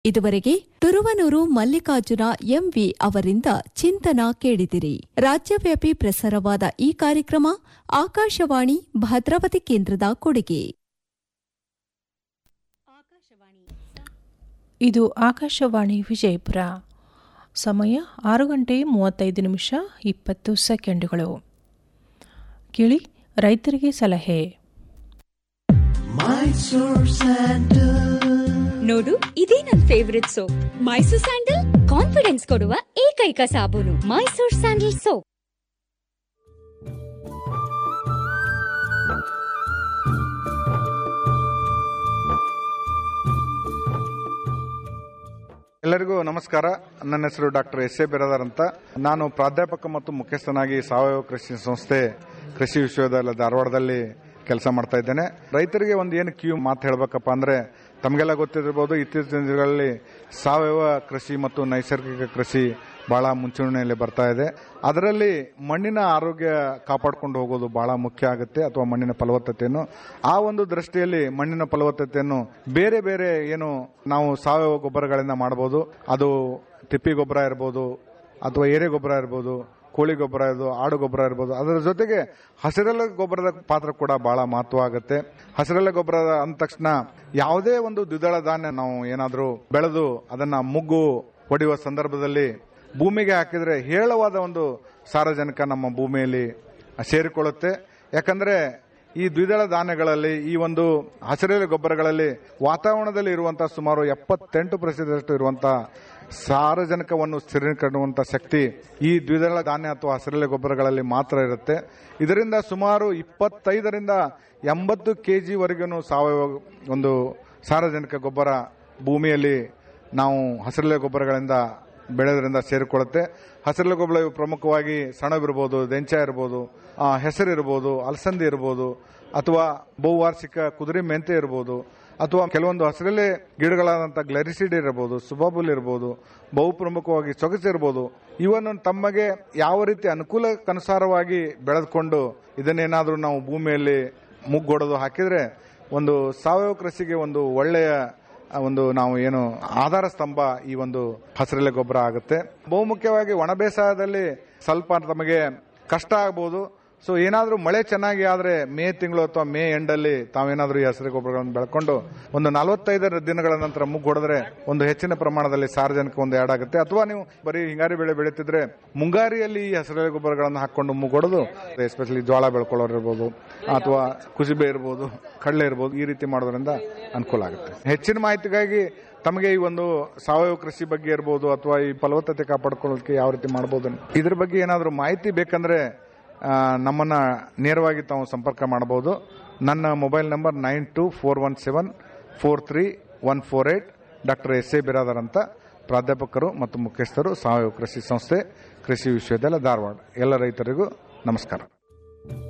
ಇದುವರೆಗೆ ತುರುವನೂರು ಮಲ್ಲಿಕಾರ್ಜುನ ಎಂವಿ ಅವರಿಂದ ಚಿಂತನ ಕೇಳಿದಿರಿ ರಾಜ್ಯವ್ಯಾಪಿ ಪ್ರಸಾರವಾದ ಈ ಕಾರ್ಯಕ್ರಮ ಆಕಾಶವಾಣಿ ಭದ್ರಾವತಿ ಕೇಂದ್ರದ ಕೊಡುಗೆ ಇದು ಆಕಾಶವಾಣಿ ವಿಜಯಪುರ ಸಮಯ ಆರು ಗಂಟೆ ಮೂವತ್ತೈದು ನಿಮಿಷ ಇಪ್ಪತ್ತು ಸೆಕೆಂಡುಗಳು ಕೇಳಿ ರೈತರಿಗೆ ಸಲಹೆ ನೋಡು ಇದೇ ನನ್ favourite soap Mysore sandal confidence ಕೊಡುವ ಏಕೈಕ ಸಾಬೂನು ಮೈಸೂರ್ ಸ್ಯಾಂಡಲ್ ಸೋಪ್ ಎಲ್ಲರಿಗೂ ನಮಸ್ಕಾರ ನನ್ನ ಹೆಸರು ಡಾಕ್ಟರ್ ಎಸ್ ಎ ಬಿರಾದರ್ ಅಂತ ನಾನು ಪ್ರಾಧ್ಯಾಪಕ ಮತ್ತು ಮುಖ್ಯಸ್ಥನಾಗಿ ಸಾವಯವ ಕೃಷಿ ಸಂಸ್ಥೆ ಕೃಷಿ ವಿಶ್ವವಿದ್ಯಾಲಯ ಧಾರವಾಡದಲ್ಲಿ ಕೆಲಸ ಮಾಡ್ತಾ ಇದ್ದೇನೆ ರೈತರಿಗೆ ಒಂದು ಏನು ಕ್ಯೂ ಮಾತು ಹೇಳಬೇಕಪ್ಪ ಅಂದ್ರೆ ತಮಗೆಲ್ಲ ಗೊತ್ತಿರಬಹುದು ಇತ್ತೀಚಿನ ದಿನಗಳಲ್ಲಿ ಸಾವಯವ ಕೃಷಿ ಮತ್ತು ನೈಸರ್ಗಿಕ ಕೃಷಿ ಬಹಳ ಮುಂಚೂಣಿಯಲ್ಲಿ ಬರ್ತಾ ಇದೆ ಅದರಲ್ಲಿ ಮಣ್ಣಿನ ಆರೋಗ್ಯ ಕಾಪಾಡಿಕೊಂಡು ಹೋಗೋದು ಬಹಳ ಮುಖ್ಯ ಆಗುತ್ತೆ ಅಥವಾ ಮಣ್ಣಿನ ಫಲವತ್ತತೆಯನ್ನು ಆ ಒಂದು ದೃಷ್ಟಿಯಲ್ಲಿ ಮಣ್ಣಿನ ಫಲವತ್ತತೆಯನ್ನು ಬೇರೆ ಬೇರೆ ಏನು ನಾವು ಸಾವಯವ ಗೊಬ್ಬರಗಳಿಂದ ಮಾಡಬಹುದು ಅದು ತಿಪ್ಪಿ ಗೊಬ್ಬರ ಇರ್ಬೋದು ಅಥವಾ ಏರೆ ಗೊಬ್ಬರ ಇರ್ಬೋದು ಕೋಳಿ ಗೊಬ್ಬರ ಇರ್ಬೋದು ಆಡು ಗೊಬ್ಬರ ಇರ್ಬೋದು ಅದರ ಜೊತೆಗೆ ಹಸಿರೆಲೆ ಗೊಬ್ಬರದ ಪಾತ್ರ ಕೂಡ ಬಹಳ ಮಹತ್ವ ಆಗುತ್ತೆ ಹಸಿರೆಲೆ ಗೊಬ್ಬರ ಅಂದ ತಕ್ಷಣ ಯಾವುದೇ ಒಂದು ದ್ವಿದಳ ಧಾನ್ಯ ನಾವು ಏನಾದರೂ ಬೆಳೆದು ಅದನ್ನ ಮುಗ್ಗು ಹೊಡೆಯುವ ಸಂದರ್ಭದಲ್ಲಿ ಭೂಮಿಗೆ ಹಾಕಿದ್ರೆ ಹೇರಳವಾದ ಒಂದು ಸಾರಜನಕ ನಮ್ಮ ಭೂಮಿಯಲ್ಲಿ ಸೇರಿಕೊಳ್ಳುತ್ತೆ ಯಾಕಂದ್ರೆ ಈ ದ್ವಿದಳ ಧಾನ್ಯಗಳಲ್ಲಿ ಈ ಒಂದು ಹಸಿರೆಲೆ ಗೊಬ್ಬರಗಳಲ್ಲಿ ವಾತಾವರಣದಲ್ಲಿ ಇರುವಂತಹ ಸುಮಾರು ಎಪ್ಪತ್ತೆಂಟು ಪ್ರತಿಶತದಷ್ಟು ಇರುವಂತಹ ಸಾರಜನಕವನ್ನು ಸ್ಥಿರೀಕರಿಸುವಂತಹ ಶಕ್ತಿ ಈ ದ್ವಿದಳ ಧಾನ್ಯ ಅಥವಾ ಹಸಿರೆಲೆ ಗೊಬ್ಬರಗಳಲ್ಲಿ ಮಾತ್ರ ಇರುತ್ತೆ ಇದರಿಂದ ಸುಮಾರು ಇಪ್ಪತ್ತೈದರಿಂದ ಎಂಬತ್ತು ಕೆಜಿ ವರೆಗೂ ಸಾವಯವ ಒಂದು ಸಾರಜನಕ ಗೊಬ್ಬರ ಭೂಮಿಯಲ್ಲಿ ನಾವು ಹಸಿರೆಲೆ ಗೊಬ್ಬರಗಳಿಂದ ಬೆಳೆದ್ರಿಂದ ಸೇರಿಕೊಳ್ಳುತ್ತೆ ಹಸಿರೆಲೆ ಗೊಬ್ಬರ ಇವು ಪ್ರಮುಖವಾಗಿ ಸೆಣಬಿರ್ಬೋದು ದೆಂಚ ಇರ್ಬೋದು ಆ, ಹೆಸರಿರ್ಬೋದು ಅಲಸಂದಿ ಇರ್ಬೋದು ಅಥವಾ ಬಹುವಾರ್ಷಿಕ ಕುದುರೆ ಮೆಂತೆ ಇರ್ಬೋದು ಅಥವಾ ಕೆಲವೊಂದು ಹಸಿರೆಲೆ ಗಿಡಗಳಾದಂಥ ಗ್ಲರಿಸಿಡ್ ಇರಬಹುದು ಸುಬಾಬುಲ್ ಇರಬಹುದು ಬಹು ಪ್ರಮುಖವಾಗಿ ಸೊಗಸು ಇರಬಹುದು ಇವನ್ನು ತಮಗೆ ಯಾವ ರೀತಿ ಅನುಕೂಲಕ್ಕನುಸಾರವಾಗಿ ಬೆಳೆದುಕೊಂಡು ಇದನ್ನೇನಾದರೂ ನಾವು ಭೂಮಿಯಲ್ಲಿ ಮುಗ್ಗೊಡೋದು ಹಾಕಿದ್ರೆ ಒಂದು ಸಾವಯವ ಕೃಷಿಗೆ ಒಂದು ಒಳ್ಳೆಯ ಆ ಒಂದು ನಾವು ಏನು ಆಧಾರ ಸ್ತಂಭ ಈ ಒಂದು ಹಸಿರೆಲೆ ಗೊಬ್ಬರ ಆಗುತ್ತೆ ಬಹುಮುಖ್ಯವಾಗಿ ಒಣ ಬೇಸಾಯದಲ್ಲಿ ಸ್ವಲ್ಪ ತಮಗೆ ಕಷ್ಟ ಆಗ್ಬೋದು ಸೊ ಏನಾದರೂ ಮಳೆ ಚೆನ್ನಾಗಿ ಆದ್ರೆ ಮೇ ತಿಂಗಳು ಅಥವಾ ಮೇ ಎಂಡಲ್ಲಿ ತಾವೇನಾದರೂ ಈ ಹಸಿರು ಗೊಬ್ಬರಗಳನ್ನು ಬೆಳ್ಕೊಂಡು ಒಂದು ನಲವತ್ತೈದರ ದಿನಗಳ ನಂತರ ಮುಗ್ಗು ಹೊಡೆದ್ರೆ ಒಂದು ಹೆಚ್ಚಿನ ಪ್ರಮಾಣದಲ್ಲಿ ಸಾರ್ವಜನಿಕ ಒಂದು ಆಡ್ ಆಗುತ್ತೆ ಅಥವಾ ನೀವು ಬರೀ ಹಿಂಗಾರಿ ಬೆಳೆ ಬೆಳೀತಿದ್ರೆ ಮುಂಗಾರಿಯಲ್ಲಿ ಈ ಹಸಿರೆಲೆ ಗೊಬ್ಬರಗಳನ್ನು ಹಾಕೊಂಡು ಮುಗ್ಗೊಡೋದು ಎಸ್ಪೆಷಲಿ ಜೋಳ ಬೆಳ್ಕೊಳ್ಳೋರು ಇರ್ಬೋದು ಅಥವಾ ಕುಸಿಬೆ ಇರ್ಬೋದು ಕಡಲೆ ಇರ್ಬೋದು ಈ ರೀತಿ ಮಾಡೋದ್ರಿಂದ ಅನುಕೂಲ ಆಗುತ್ತೆ ಹೆಚ್ಚಿನ ಮಾಹಿತಿಗಾಗಿ ತಮಗೆ ಈ ಒಂದು ಸಾವಯವ ಕೃಷಿ ಬಗ್ಗೆ ಇರ್ಬೋದು ಅಥವಾ ಈ ಫಲವತ್ತತೆ ಕಾಪಾಡ್ಕೊಳ್ಳೋದಕ್ಕೆ ಯಾವ ರೀತಿ ಮಾಡ್ಬೋದು ಇದ್ರ ಬಗ್ಗೆ ಏನಾದರೂ ಮಾಹಿತಿ ಬೇಕಂದ್ರೆ ಆ, ನಮ್ಮನ್ನ ನೇರವಾಗಿ ತಾವು ಸಂಪರ್ಕ ಮಾಡಬಹುದು ನನ್ನ mobile number nine two four one seven four three one four eight doctor S A Biradar ಅಂತ ಪ್ರಾಧ್ಯಾಪಕರು ಮತ್ತು ಮುಖ್ಯಸ್ಥರು ಸಾವಯವ ಕೃಷಿ ಸಂಸ್ಥೆ ಕೃಷಿ ವಿಶ್ವವಿದ್ಯಾಲಯ ಧಾರವಾಡ ಎಲ್ಲ ರೈತರಿಗೂ ನಮಸ್ಕಾರ